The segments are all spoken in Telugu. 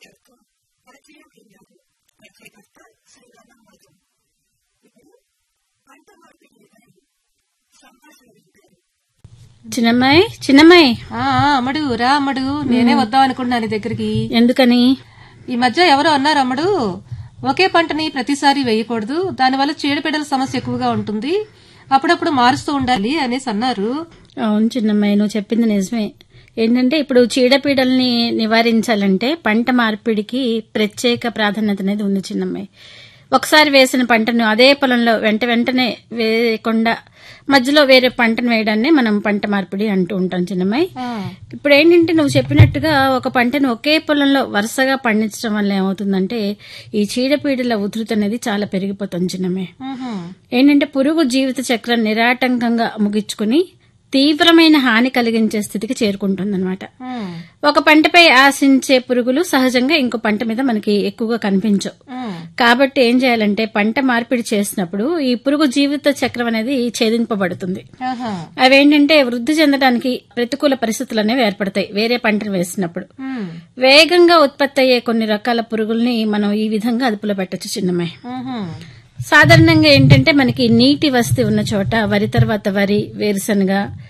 చెట్టు ప్రత్యేక గింజలు ప్రత్యేకత శ్రీరామ మధు ఇప్పుడు పంట మార్పిడి విధానం సంభాషణ విధానం చిన్నమ్మాయి చిన్నమ్మాయి ఆ ఆ, అమ్మడు రా అమ్మడు నేనే వద్దాం అనుకున్నా నీ దగ్గరికి ఎందుకని ఈ మధ్య ఎవరో అన్నారు అమ్మడు ఒకే పంటని ప్రతిసారి వేయకూడదు దానివల్ల చీడపీడల సమస్య ఎక్కువగా ఉంటుంది అప్పుడప్పుడు మారుస్తూ ఉండాలి అనేసి అన్నారు అవును చిన్నమ్మాయి నువ్వు చెప్పింది నిజమే ఏంటంటే ఇప్పుడు చీడపీడల్ని నివారించాలంటే పంట మార్పిడికి ప్రత్యేక ప్రాధాన్యత అనేది ఉంది చిన్నమ్మాయి ఒకసారి వేసిన పంటను అదే పొలంలో వెంట వెంటనే వేయకుండా మధ్యలో వేరే పంటను వేయడాన్ని మనం పంట మార్పిడి అంటూ ఉంటాం చిన్నమ్మాయి ఆ, ఇప్పుడు ఏంటంటే నువ్వు చెప్పినట్టుగా ఒక పంటను ఒకే పొలంలో వరుసగా పండించడం వల్ల ఏమవుతుందంటే ఈ చీడపీడల ఉధృతి అనేది చాలా పెరిగిపోతుంది చిన్నమ్మాయి మ్హూ. ఏంటంటే పురుగు జీవిత చక్రం నిరాటంకంగా ముగించుకుని తీవ్రమైన హాని కలిగించే స్థితికి చేరుకుంటుందన్నమాట మ్, ఒక పంటపై ఆశించే పురుగులు సహజంగా ఇంకో పంట మీద మనకి ఎక్కువగా కనిపించవు మ్, కాబట్టి ఏం చేయాలంటే పంట మార్పిడి చేసినప్పుడు ఈ పురుగు జీవిత చక్రం అనేది ఛేదింపబడుతుంది ఆహా. అవేంటంటే వృద్ధి చెందడానికి ప్రతికూల పరిస్థితులు అనేవి ఏర్పడతాయి వేరే పంటను వేసినప్పుడు మ్, వేగంగా ఉత్పత్తి అయ్యే కొన్ని రకాల పురుగుల్ని మనం ఈ విధంగా అదుపులో పెట్టచ్చు చిన్నమ్మాయి మ్హూ. సాధారణంగా ఏంటంటే మనకి నీటి వసతి ఉన్న చోట వరి తర్వాత వరి వేరుశనగ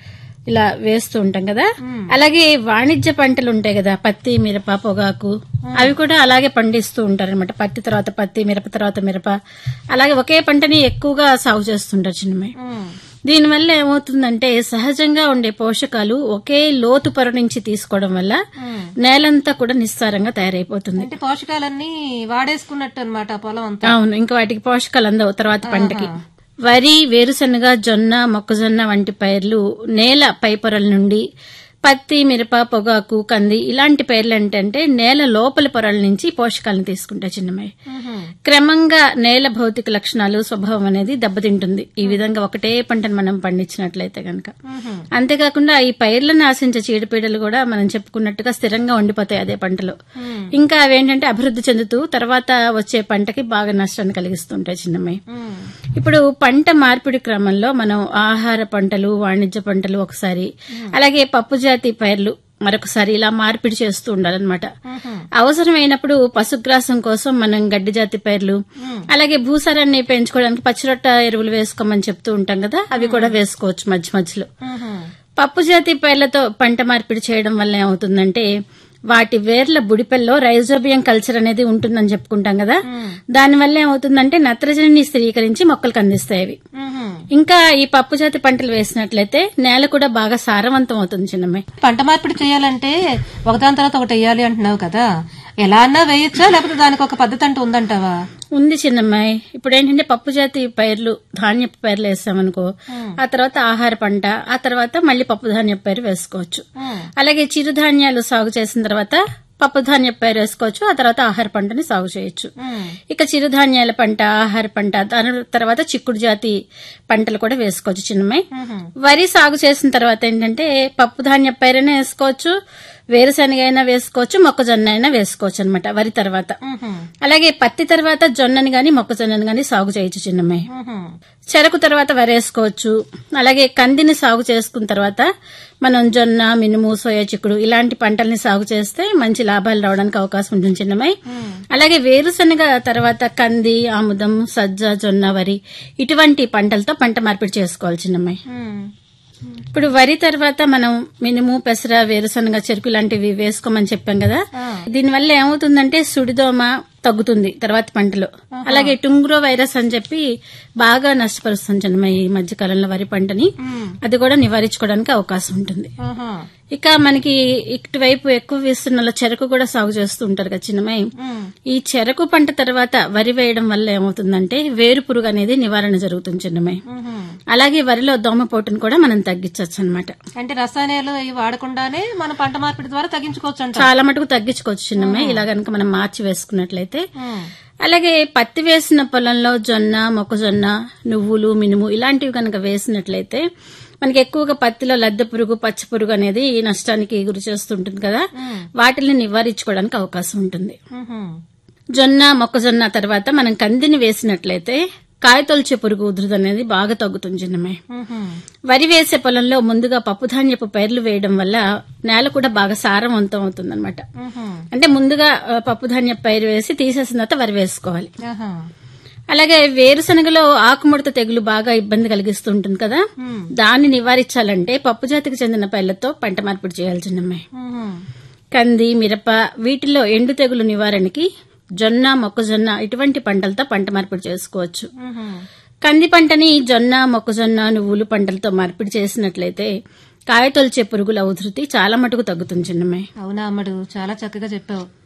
ఇలా వేస్తూ ఉంటాం కదా అలాగే వాణిజ్య పంటలు ఉంటాయి కదా పత్తి మిరప పొగాకు అవి కూడా అలాగే పండిస్తూ ఉంటారన్నమాట పత్తి తర్వాత పత్తి మిరప తర్వాత మిరప అలాగే ఒకే పంటని ఎక్కువగా సాగు చేస్తుంటారు చిన్నమ్మాయి మ్, దీనివల్ల ఏమవుతుందంటే సహజంగా ఉండే పోషకాలు ఒకే లోతు పొర నుంచి తీసుకోవడం వల్ల నేలంతా కూడా నిస్సారంగా తయారైపోతుంది అంటే పోషకాలన్నీ వాడేసుకున్నట్టు అనమాట పొలం అంతా అవును ఇంకా వాటికి పోషకాలు అందవు తర్వాత పంటకి వరి వేరుశనగ జొన్న మొక్కజొన్న వంటి పైర్లు నేల పైపొరల నుండి పత్తి మిరప పొగాకు కంది ఇలాంటి పైర్లు ఏంటంటే నేల లోపలి పొరల నుంచి పోషకాలను తీసుకుంటాయి చిన్నమ్మాయి మ్హూ. క్రమంగా నేల భౌతిక లక్షణాలు స్వభావం అనేది దెబ్బతింటుంది ఈ విధంగా ఒకటే పంటను మనం పండించినట్లయితే గనక మ్హూ. అంతేకాకుండా ఈ పైర్లను ఆశించే చీడపీడలు కూడా మనం చెప్పుకున్నట్టుగా స్థిరంగా ఉండిపోతాయి అదే పంటలో ఇంకా అవేంటంటే అభివృద్ధి చెందుతూ తర్వాత వచ్చే పంటకి బాగా నష్టాన్ని కలిగిస్తుంటాయి చిన్నమ్మాయి మ్, ఇప్పుడు పంట మార్పిడి క్రమంలో మనం ఆహార పంటలు వాణిజ్య పంటలు ఒకసారి అలాగే పప్పు జాతి పైర్లు మరొకసారి ఇలా మార్పిడి చేస్తూ ఉండాలన్నమాట మ్హూ. అవసరమైనప్పుడు పశుగ్రాసం కోసం మనం గడ్డి జాతి పైర్లు అలాగే భూసారాన్ని పెంచుకోవడానికి పచ్చిరొట్ట ఎరువులు వేసుకోమని చెప్తూ ఉంటాం కదా అవి కూడా వేసుకోవచ్చు మధ్య మధ్యలో మ్హూ. పప్పు జాతి పైర్లతో పంట మార్పిడి చేయడం వల్ల ఏమవుతుందంటే వాటి వేర్ల బుడిపెల్లో రైజోబియం కల్చర్ అనేది ఉంటుందని చెప్పుకుంటాం కదా దానివల్ల ఏమవుతుందంటే నత్రజనిని స్థిరీకరించి మొక్కలకు అందిస్తాయి అవి మ్హూ. ఇంకా ఈ పప్పు జాతి పంటలు వేసినట్లయితే నేల కూడా బాగా సారవంతం అవుతుంది చిన్నమ్మాయి పంట మార్పిడి చేయాలంటే ఒకదాని తర్వాత ఒకటి వేయాలి అంటున్నావు కదా ఎలా అన్నా వేయచ్చా లేకపోతే దానికి ఒక పద్ధతి అంటూ ఉందంటావా ఉంది చిన్నమ్మాయి ఇప్పుడు ఏంటంటే పప్పు జాతి పైర్లు ధాన్యపు పైర్లు వేసామనుకో ఆ తర్వాత ఆహార పంట ఆ తర్వాత మళ్ళీ పప్పు ధాన్యపు పైరు వేసుకోవచ్చు మ్, అలాగే చిరుధాన్యాలు సాగు చేసిన తర్వాత పప్పు ధాన్యపు పైరు వేసుకోవచ్చు ఆ తర్వాత ఆహార పంటని సాగు చేయొచ్చు మ్, ఇక చిరుధాన్యాల పంట ఆహార పంట దాని తర్వాత చిక్కుడు జాతి పంటలు కూడా వేసుకోవచ్చు చిన్నమ్మాయి మ్హూ. వరి సాగు చేసిన తర్వాత ఏంటంటే పప్పు ధాన్య పైరైనా వేసుకోవచ్చు వేరుశనగ అయినా వేసుకోవచ్చు మొక్కజొన్న అయినా వేసుకోవచ్చు అనమాట వరి తర్వాత మ్హూ. అలాగే పత్తి తర్వాత జొన్నని గాని మొక్కజొన్నని గాని సాగు చేయొచ్చు చిన్నమ్మాయి మ్హూ. చెరకు తర్వాత వరేసుకోవచ్చు అలాగే కందిని సాగు చేసుకున్న తర్వాత మనం జొన్న మినుము సోయా చిక్కుడు ఇలాంటి పంటల్ని సాగు చేస్తే మంచి లాభాలు రావడానికి అవకాశం ఉంటుంది చిన్నమ్మాయి అలాగే వేరుశనగ తర్వాత కంది ఆముదం సజ్జ జొన్న వరి ఇటువంటి పంటలతో పంట మార్పిడి చేసుకోవాలి చిన్నమ్మాయి మ్, ఇప్పుడు వరి తర్వాత మనం మినుము పెసర వేరుశనగ చెరుకు లాంటివి వేసుకోమని చెప్పాం కదా దీనివల్ల ఏమవుతుందంటే సుడిదోమ తగ్గుతుంది తర్వాత పంటలో అలాగే టుంగ్రో వైరస్ అని చెప్పి బాగా నష్టపరుస్తుంది చిన్నమ్మ ఈ మధ్య కాలంలో వరి పంటని అది కూడా నివారించుకోవడానికి అవకాశం ఉంటుంది ఆహా. ఇక మనకి ఇటువైపు ఎక్కువ విస్తీర్ణంలో చెరకు కూడా సాగు చేస్తూ ఉంటారు కదా చిన్నమ్మాయి మ్, ఈ చెరకు పంట తర్వాత వరి వేయడం వల్ల ఏమవుతుందంటే వేరు పురుగు అనేది నివారణ జరుగుతుంది చిన్నమ్మాయి మ్హూ. అలాగే వరిలో దోమపోటును కూడా మనం తగ్గించవచ్చు అనమాట అంటే రసాయనాలు ఇవి వాడకుండానే మన పంట మార్పిడి ద్వారా తగ్గించుకోవచ్చు అంట చాలా మటుకు తగ్గించుకోవచ్చు చిన్నమ్మాయి ఇలా గనక మనం మార్చి వేసుకున్నట్లయితే మ్, అలాగే పత్తి వేసిన పొలంలో జొన్న మొక్కజొన్న నువ్వులు మినుము ఇలాంటివి కనుక వేసినట్లయితే మనకి ఎక్కువగా పత్తిలో లద్దె పురుగు పచ్చ పురుగు అనేది ఈ నష్టానికి గురి చేస్తుంటుంది కదా వాటిని నివారించుకోవడానికి అవకాశం ఉంటుంది మ్హూ. జొన్న మొక్కజొన్న తర్వాత మనం కందిని వేసినట్లయితే కాయతొలిచే పురుగు ఉధృతి అనేది బాగా తగ్గుతుంది చిన్నమ్మాయి మ్హూ. వరి వేసే పొలంలో ముందుగా పప్పుధాన్యపు పైర్లు వేయడం వల్ల నేల కూడా బాగా సారవంతం అవుతుందన్నమాట మ్హూ. అంటే ముందుగా ఆ, పప్పుధాన్య పైరు వేసి తీసేసిన తర్వాత వరి వేసుకోవాలి ఆహా. అలాగే వేరుశనగలో ఆకుముడత తెగులు బాగా ఇబ్బంది కలిగిస్తుంటుంది కదా మ్. దాన్ని నివారించాలంటే పప్పు జాతికి చెందిన పైర్లతో పంట మార్పిడి చేయాలి చిన్నమ్మాయి మ్హూ. కంది మిరప వీటిల్లో ఎండు తెగులు నివారణకి జొన్న మొక్కజొన్న ఇటువంటి పంటలతో పంట మార్పిడి చేసుకోవచ్చు మ్హూ. కంది పంటని జొన్న మొక్కజొన్న నువ్వులు పంటలతో మార్పిడి చేసినట్లయితే కాయతొలిచే పురుగుల ఉధృతి చాలా మటుకు తగ్గుతుంది చిన్నమ్మాయి అవునా అమ్మడు చాలా చక్కగా చెప్పావు